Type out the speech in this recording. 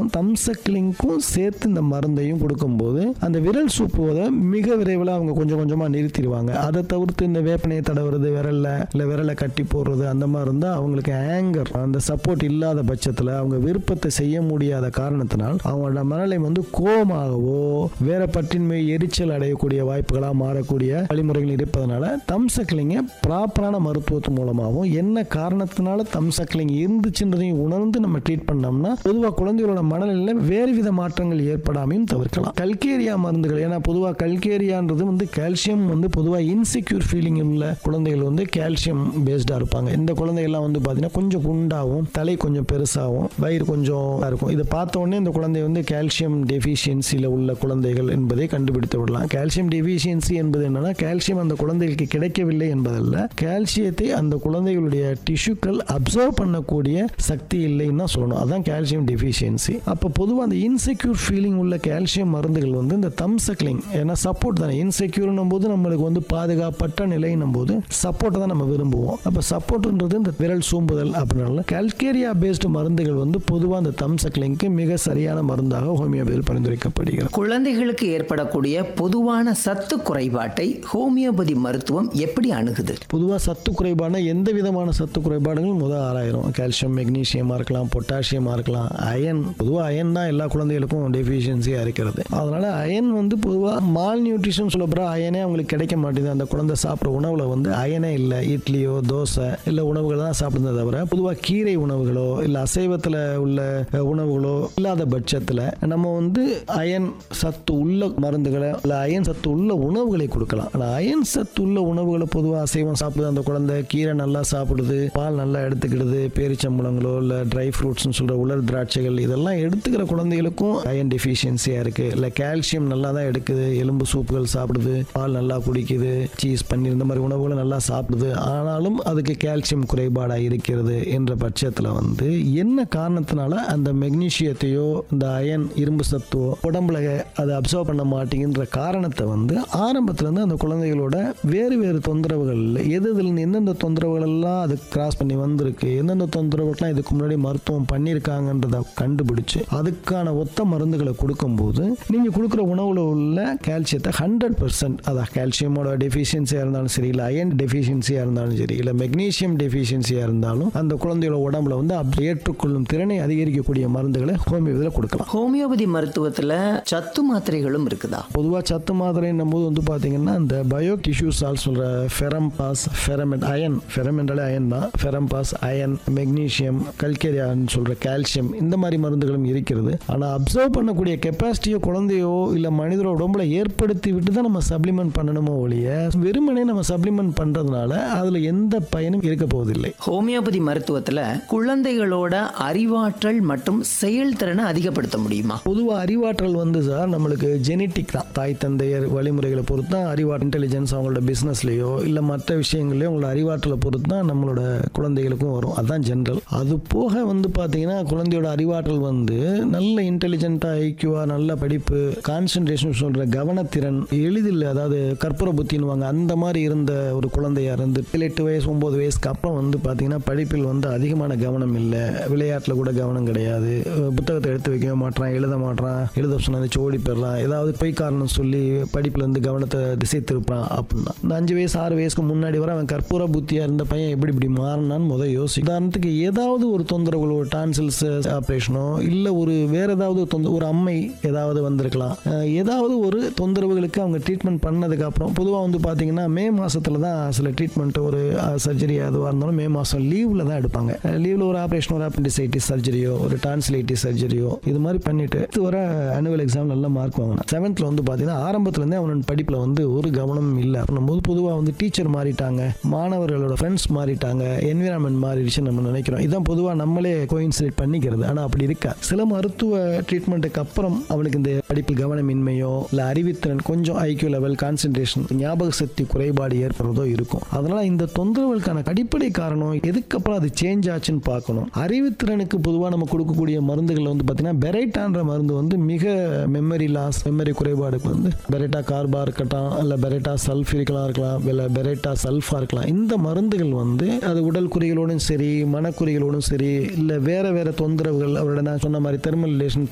கொடுக்குறோம் தம்சக்லிங்க்கும் சேர்த்து இந்த மருந்தையும் கொடுக்கும்போது அந்த விரல் சூப்புவதை மிக விரைவில் அவங்க கொஞ்சம் கொஞ்சமாக நிறுத்திடுவாங்க அதை தவிர்த்து இந்த வேப்பனையை தடவுறது விரல்ல இல்லை விரலை கட்டி போடுறது அந்த மாதிரி இருந்தால் அவங்களுக்கு ஆங்கர் அந்த சப்போர்ட் இல்லாத பட்சத்தில் அவங்க விருப்பத்தை செய்ய முடியாத காரணத்தினால் அவங்களோட மனநிலை வந்து கோபமாகவோ வேற பற்றின்மை எரிச்சல் அடையக்கூடிய வாய்ப்புகளாக மாறக்கூடிய வழிமுறைகள் இருப்பதனால தம்சக்லிங்கை ப்ராப்பரான மருத்துவத்து மூலமாகவும் என்ன காரணத்தினால தம்சக்லிங் இருந்துச்சுன்றதையும் உணர்ந்து நம்ம ட்ரீட் பண்ணோம்னா பொதுவாக குழந்தைகளோட மனநிலையில் வேறு வித மாற்றங்கள் ஏற்படாமையும் தவிர்க்கலாம் கல்கேரியா மருந்துகள் ஏன்னா பொதுவாக கல்கேரியான்றது வந்து கால்சியம் வந்து பொதுவாக இன்செக்யூர் ஃபீலிங் உள்ள குழந்தைகள் வந்து கால்சியம் பேஸ்டாக இருப்பாங்க இந்த குழந்தைகள்லாம் வந்து பார்த்தீங்கன்னா கொஞ்சம் குண்டாகவும் தலை கொஞ்சம் பெருசாகவும் வயிறு கொஞ்சம் இருக்கும் இதை பார்த்த உடனே இந்த குழந்தை வந்து கால்சியம் டெஃபிஷியன்சியில் உள்ள குழந்தைகள் என்பதை கண்டுபிடித்து விடலாம் கால்சியம் டெஃபிஷியன்சி என்பது என்னன்னா கால்சியம் அந்த குழந்தைகளுக்கு கிடைக்கவில்லை என்பதல்ல கால்சியத்தை அந்த குழந்தைகளுடைய டிஷ்யூக்கள் அப்சர்வ் பண்ணக்கூடிய சக்தி இல்லைன்னு தான் சொல்லணும் அதான் கால்சியம் டெஃபிஷியன்சி அப்போ பொதுவாக அந்த இன்செக்யூர் ஃபீலிங் உள்ள கால்சியம் மருந்துகள் வந்து இந்த தம்சக்லிங் ஏன்னா சப்போர்ட் தானே இன்செக்யூர்னும் போது நம்மளுக்கு வந்து பாதுகாப்பற்ற நிலைன்னும் போது சப்போர்ட்டை தான் நம்ம விரும்புவோம் அப்போ சப்போர்ட்ன்றது இந்த விரல் சூம்புதல் அப்படின்னால கல்கேரியா பேஸ்டு மருந்துகள் வந்து பொதுவாக அந்த தம்சக்லிங்க்கு மிக சரியான மருந்தாக ஹோமியோபதியில் பரிந்துரைக்கப்படுகிறது குழந்தைகளுக்கு ஏற்படக்கூடிய பொதுவான சத்து குறைபாட்டை ஹோமியோபதி மருத்துவம் எப்படி அணுகுது பொதுவாக சத்து குறைபாடுனா எந்த விதமான சத்து குறைபாடுகள் முதல் ஆராயிரும் கால்சியம் மெக்னீசியமாக இருக்கலாம் பொட்டாசியமாக இருக்கலாம் அயன் பொதுவாக அயன் தான் எல்லா குழந்தைகளுக்கும் டெஃபிஷியன்சியாக இருக்கிறது அதனால் அயன் வந்து பொதுவாக மால் நியூட்ரிஷன் சொல்லப்படுற அயனே அவங்களுக்கு கிடைக்க மாட்டேங்குது அந்த குழந்தை சாப்பிட்ற உணவில் வந்து அயனே இல்லை இட்லியோ தோசை இல்லை உணவுகள் தான் சாப்பிடுறத தவிர பொதுவாக கீரை உணவுகளோ இல்லை அசைவத்தில் உள்ள அஹ், உணவுகளோ இல்லாத பட்சத்தில் நம்ம வந்து அயன் சத்து உள்ள மருந்துகளை இல்லை அயன் சத்து உள்ள உணவுகளை கொடுக்கலாம் ஆனால் அயன் சத்து உள்ள உணவுகளை பொதுவாக அசைவம் சாப்பிடுது அந்த குழந்தை கீரை நல்லா சாப்பிடுது பால் நல்லா எடுத்துக்கிடுது பேரிச்சம்பழங்களோ இல்லை ட்ரை ஃப்ரூட்ஸ்னு சொல்கிற உலர் திராட்சைகள் இதெல்லாம் எடுத்துக்கிற குழந்தைகளுக்கும் அயன் டெஃபிஷியன்சியாக இருக்குது இல்லை கால்சியம் நல்லா தான் எடுக்குது எலும்பு சூப்புகள் சாப்பிடுது பால் நல்லா குடிக்குது சீஸ் பன்னீர் இந்த மாதிரி உணவுகளை நல்லா சாப்பிடுது ஆனாலும் அதுக்கு கால்சியம் குறைபாடாக இருக்கிறது என்ற பட்சத்தில் வந்து என்ன காரணத்தினால அந்த மெக்னீஷியத்தையோ இந்த அயன் இரும்பு சத்துவோ உடம்புல அதை அப்சர்வ் பண்ண மாட்டேங்கிற காரணத்தை வந்து ஆரம்பத்துல இருந்து அந்த குழந்தைகளோட வேறு வேறு தொந்தரவுகள் எது இதில் எந்தெந்த தொந்தரவுகள் எல்லாம் அது கிராஸ் பண்ணி வந்திருக்கு எந்தெந்த தொந்தரவுகள்லாம் இதுக்கு முன்னாடி மருத்துவம் பண்ணியிருக்காங்கன்றத கண்டுபிடிச்சு அதுக்கான ஒத்த மருந்துகளை கொடுக்கும்போது நீங்க கொடுக்குற உணவுல உள்ள கால்சியத்தை ஹண்ட்ரட் பர்சன்ட் அதான் கால்சியமோட டெஃபிஷியன்சியாக இருந்தாலும் சரி இல்லை அயன் டெஃபிஷியன்சியாக இருந்தாலும் சரி இல்லை மெக்னீசியம் டெஃபிஷியன்சியாக இருந்தாலும் அந்த குழந்தையோட உடம்புல வந்து அப்படி ஏற்றுக்கொள்ளும் திறனை அதிகரிக்கக்கூடிய மருந்துகளை ஹோமியோபதியில் கொடுக்கலாம் ஹோமியோபதி மருத்துவத்துல சத்து மாத்திரைகளும் இருக்குதா பொதுவாக சத்து மாத்திரைன்னும் போது வந்து பார்த்தீங்கன்னா இந்த பயோ டிஷ்யூ சால் சொல்கிற ஃபெரம் பாஸ் ஃபெரமெண்ட் அயன் ஃபெரமெண்டாலே அயன் தான் ஃபெரம் பாஸ் அயன் மெக்னீஷியம் கல்கேரியான்னு சொல்கிற கால்சியம் இந்த மாதிரி மருந்துகளும் இருக்கிறது ஆனால் அப்சர்வ் பண்ணக்கூடிய கெப்பாசிட்டியோ குழந்தையோ இல்லை மனிதரோட உடம்புல ஏற்படுத்தி விட்டு தான் நம்ம சப்ளிமெண்ட் பண்ணணுமோ ஒழிய வெறுமனே நம்ம சப்ளிமெண்ட் பண்ணுறதுனால அதில் எந்த பயனும் இருக்க போவதில்லை ஹோமியோபதி மருத்துவத்துல குழந்தைகளோட அறிவாற்றல் மற்றும் செயல்திறனை அதிகப்படுத்த முடியுமா பொதுவாக அறிவாற்றல் வந்து சார் நம்மளுக்கு ஜெனட்டிக் தான் தாய் தந்தையர் வழிமுறைகளை பொறுத்து தான் அறிவாற்றல் இன்டெலிஜென்ஸ் அவங்களோட பிஸ்னஸ்லையோ இல்லை மற்ற விஷயங்களையோ அவங்களோட அறிவாற்றலை பொறுத்து தான் நம்மளோட குழந்தைகளுக்கும் வரும் அதுதான் ஜென்ரல் அது போக வந்து பார்த்தீங்கன்னா குழந்தையோட அறிவாற்றல் வந்து நல்ல இன்டெலிஜென்ட்டாக ஐக்கியூவாக நல்ல படிப்பு கான்சன்ட்ரேஷன் சொல்கிற கவனத்திறன் எளிதில் அதாவது கற்பூர புத்தின்னுவாங்க அந்த மாதிரி இருந்த ஒரு குழந்தையா இருந்து ஏழு, எட்டு வயசு ஒம்பது வயசுக்கு அப்புறம் வந்து பார்த்தீங்கன்னா படிப்பில் வந்து அதிகமான கவனம் இல்லை விளையாட்டில் கூட கவனம் கிடையாது அஹ் புத்தகத்தை எடுத்து வைக்கவே மாட்றான் எழுத மாட்றான் எழுத சொன்னா ஓடி போயிடலாம் ஏதாவது பொய் காரணம் சொல்லி படிப்புல இருந்து கவனத்தை திசை திருப்பான் அப்படின்னா இந்த அஞ்சு வயசு ஆறு வயசுக்கு முன்னாடி வரை அவன் கற்பூர புத்தியா இருந்த பையன் எப்படி இப்படி மாறினான்னு முதல் யோசி உதாரணத்துக்கு ஏதாவது ஒரு தொந்தரவுகள் ஒரு டான்சில்ஸ் ஆப்ரேஷனோ இல்லை ஒரு வேற ஏதாவது ஒரு தொந்த ஒரு அம்மை ஏதாவது வந்திருக்கலாம் அஹ் ஏதாவது ஒரு தொந்தரவுகளுக்கு அவங்க ட்ரீட்மெண்ட் பண்ணதுக்கு அப்புறம் பொதுவாக வந்து பார்த்தீங்கன்னா மே மாசத்துல தான் சில ட்ரீட்மெண்ட் ஒரு சர்ஜரி அதுவாக இருந்தாலும் மே மாதம் லீவில் தான் எடுப்பாங்க லீவில் ஒரு ஆப்ரேஷன் ஒரு appendicitis சர்ஜரியோ ஒரு டான்சிலைட்டிஸ் சர்ஜரியோ இது மாதிரி பண்ணிட்டு இது வர ஆனுவல் எக்ஸாம் நல்ல மார்க் வாங்கினான் செவன்த்தில் வந்து பார்த்தீங்கன்னா ஆரம்பத்துலேருந்தே அவனோட படிப்பில் வந்து ஒரு கவனமும் இல்லை பண்ணும்போது பொதுவாக வந்து டீச்சர் மாறிட்டாங்க மாணவர்களோட ஃப்ரெண்ட்ஸ் மாறிட்டாங்க என்விரான்மெண்ட் மாறிடுச்சுன்னு நம்ம நினைக்கிறோம் இதான் பொதுவாக நம்மளே கோயின்சிடேட் பண்ணிக்கிறது ஆனால் அப்படி இருக்கா சில மருத்துவ ட்ரீட்மெண்ட்டுக்கு அப்புறம் அவனுக்கு இந்த படிப்பில் கவனமின்மையோ இல்லை அறிவுத்திறன் கொஞ்சம் ஐக்கியூ லெவல் கான்சென்ட்ரேஷன் ஞாபக சக்தி குறைபாடு ஏற்படுறதோ இருக்கும் அதனால இந்த தொந்தரவுகளுக்கான அடிப்படை காரணம் எதுக்கப்புறம் அது சேஞ்ச் ஆச்சுன்னு பார்க்கணும் அறிவுத்திறனுக்கு பொதுவாக நம்ம கொடுக்கக்கூடிய மருந்துகள் வந்து பார்த்தீங்கன்னா பெரைட்டான்ற மருந்து வந்து மிக மெமரி லாஸ் மெமரி குறைபாடுக்கு வந்து பெரைட்டா கார்பா இருக்கட்டும் இல்லை பெரைட்டா சல்ஃபிரிக்கலாக இருக்கலாம் இல்லை பெரைட்டா சல்ஃபா இருக்கலாம் இந்த மருந்துகள் வந்து அது உடல் குறிகளோடும் சரி மனக்குறிகளோடும் சரி இல்லை வேற வேற தொந்தரவுகள் அவரோட நான் சொன்ன மாதிரி தெர்மல் ரிலேஷன்